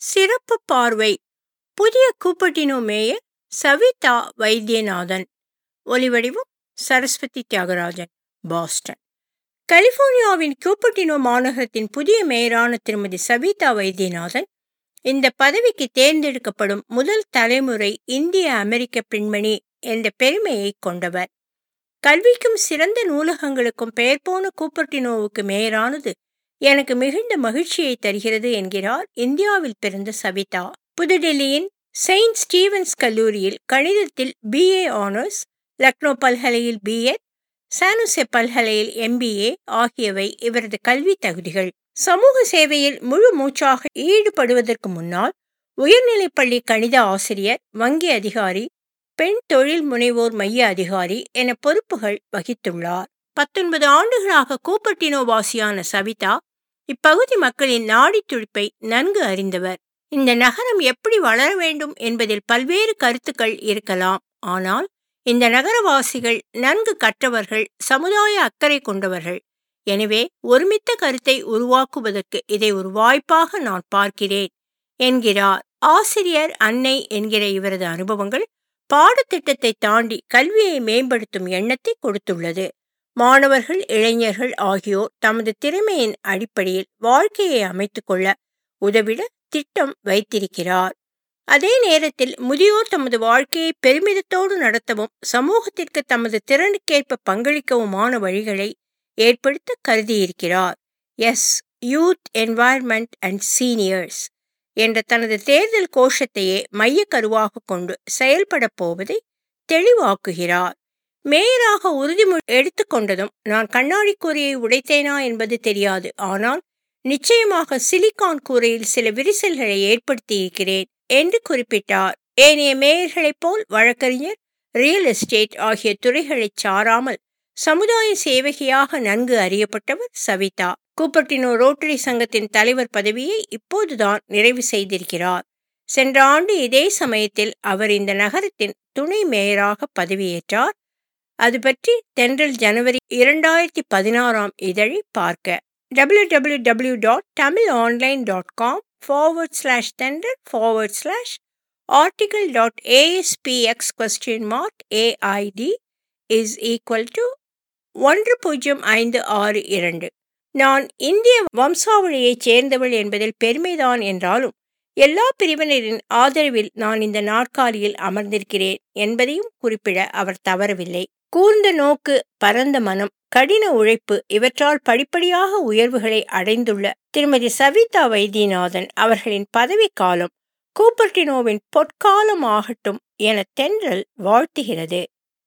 சிறப்பு பார்வை புதிய கூப்பட்டினோ மேயர் சவிதா வைத்தியநாதன் ஒலிவடிவம் சரஸ்வதி தியாகராஜன் பாஸ்டன் கலிபோர்னியாவின் கியூபட்டினோ மாநகரத்தின் புதிய மேயரான திருமதி சவிதா வைத்தியநாதன் இந்த பதவிக்கு தேர்ந்தெடுக்கப்படும் முதல் தலைமுறை இந்திய அமெரிக்க பெண்மணி என்ற பெருமையை கொண்டவர் கல்விக்கும் சிறந்த நூலகங்களுக்கும் பெயர் போன கூப்பர்டினோவுக்கு மேயரானது எனக்கு மிகுந்த மகிழ்ச்சியை தருகிறது என்கிறார் இந்தியாவில் பிறந்த சவிதா புதுடெல்லியின் செயின்ட் ஸ்டீவன்ஸ் கல்லூரியில் கணிதத்தில் பிஏ ஆனர்ஸ் லக்னோ பல்கலையில் பிஎட் சானுசே பல்கலையில் எம்பிஏ ஆகியவை இவரது கல்வி தகுதிகள் சமூக சேவையில் முழு மூச்சாக ஈடுபடுவதற்கு முன்னால் உயர்நிலைப்பள்ளி கணித ஆசிரியர் வங்கி அதிகாரி பெண் தொழில் முனைவோர் மைய அதிகாரி என பொறுப்புகள் வகித்துள்ளார் பத்தொன்பது ஆண்டுகளாக கூப்பர்டினோ வாசியான சவிதா இப்பகுதி மக்களின் நாடி துடிப்பை நன்கு அறிந்தவர் இந்த நகரம் எப்படி வளர வேண்டும் என்பதில் பல்வேறு கருத்துக்கள் இருக்கலாம் ஆனால் இந்த நகரவாசிகள் நன்கு கற்றவர்கள் சமுதாய அக்கறை கொண்டவர்கள் எனவே ஒருமித்த கருத்தை உருவாக்குவதற்கு இதை ஒரு வாய்ப்பாக நான் பார்க்கிறேன் என்கிறார் ஆசிரியர் அன்னை என்கிற இவரது அனுபவங்கள் பாடத்திட்டத்தை தாண்டி கல்வியை மேம்படுத்தும் எண்ணத்தை கொடுத்துள்ளது மாணவர்கள் இளைஞர்கள் ஆகியோர் தமது திறமையின் அடிப்படையில் வாழ்க்கையை அமைத்துக் கொள்ள உதவிட திட்டம் வைத்திருக்கிறார் அதே நேரத்தில் முதியோர் தமது வாழ்க்கையை பெருமிதத்தோடு நடத்தவும் சமூகத்திற்கு தமது திறனுக்கேற்ப பங்களிக்கவுமான வழிகளை ஏற்படுத்த கருதியிருக்கிறார் S youth environment and seniors என்ற தனது தேர்தல் கோஷத்தையே மைய கருவாக கொண்டு செயல்பட போவதை தெளிவாக்குகிறார் மேயராக உறுதிமொழி எடுத்துக்கொண்டதும் நான் கண்ணாடி கூரையை உடைத்தேனா என்பது தெரியாது ஆனால் நிச்சயமாக சிலிகான் கூரையில் சில விரிசல்களை ஏற்படுத்தியிருக்கிறேன் என்று குறிப்பிட்டார் ஏனைய மேயர்களைப் போல் வழக்கறிஞர் ரியல் எஸ்டேட் ஆகிய துறைகளை சாராமல் சமுதாய சேவகியாக நன்கு அறியப்பட்டவர் சவிதா கூப்பர்டினோ ரோட்டரி சங்கத்தின் தலைவர் பதவியை இப்போதுதான் நிறைவு செய்திருக்கிறார் சென்ற ஆண்டு இதே சமயத்தில் அவர் இந்த நகரத்தின் துணை மேயராக பதவியேற்றார் அது பற்றி தென்றல் ஜனவரி இரண்டாயிரத்தி பதினாறாம் இதழை பார்க்க W W W dot Tamil online dot com forward slash Thendral forward slash article dot ASPX question mark AID is equal to ஒன்று பூஜ்ஜியம் ஐந்து ஆறு இரண்டு நான் இந்திய வம்சாவளியைச் சேர்ந்தவள் என்பதில் பெருமைதான் என்றாலும் எல்லா பிரிவினரின் ஆதரவில் நான் இந்த நாற்காலியில் அமர்ந்திருக்கிறேன் என்பதையும் குறிப்பிட அவர் தவறவில்லை கூர்ந்த நோக்கு பரந்த மனம் கடின உழைப்பு இவற்றால் படிப்படியாக உயர்வுகளை அடைந்துள்ள திருமதி சவிதா வைத்தியநாதன் அவர்களின் பதவிக்காலம் கூப்பர்டினோவின் பொற்காலம் ஆகட்டும் என தென்றல் வாழ்த்துகிறது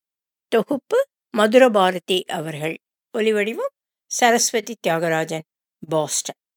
தொகுப்பு மதுரபாரதி அவர்கள் ஒலிவடிவம் சரஸ்வதி தியாகராஜன் பாஸ்டன்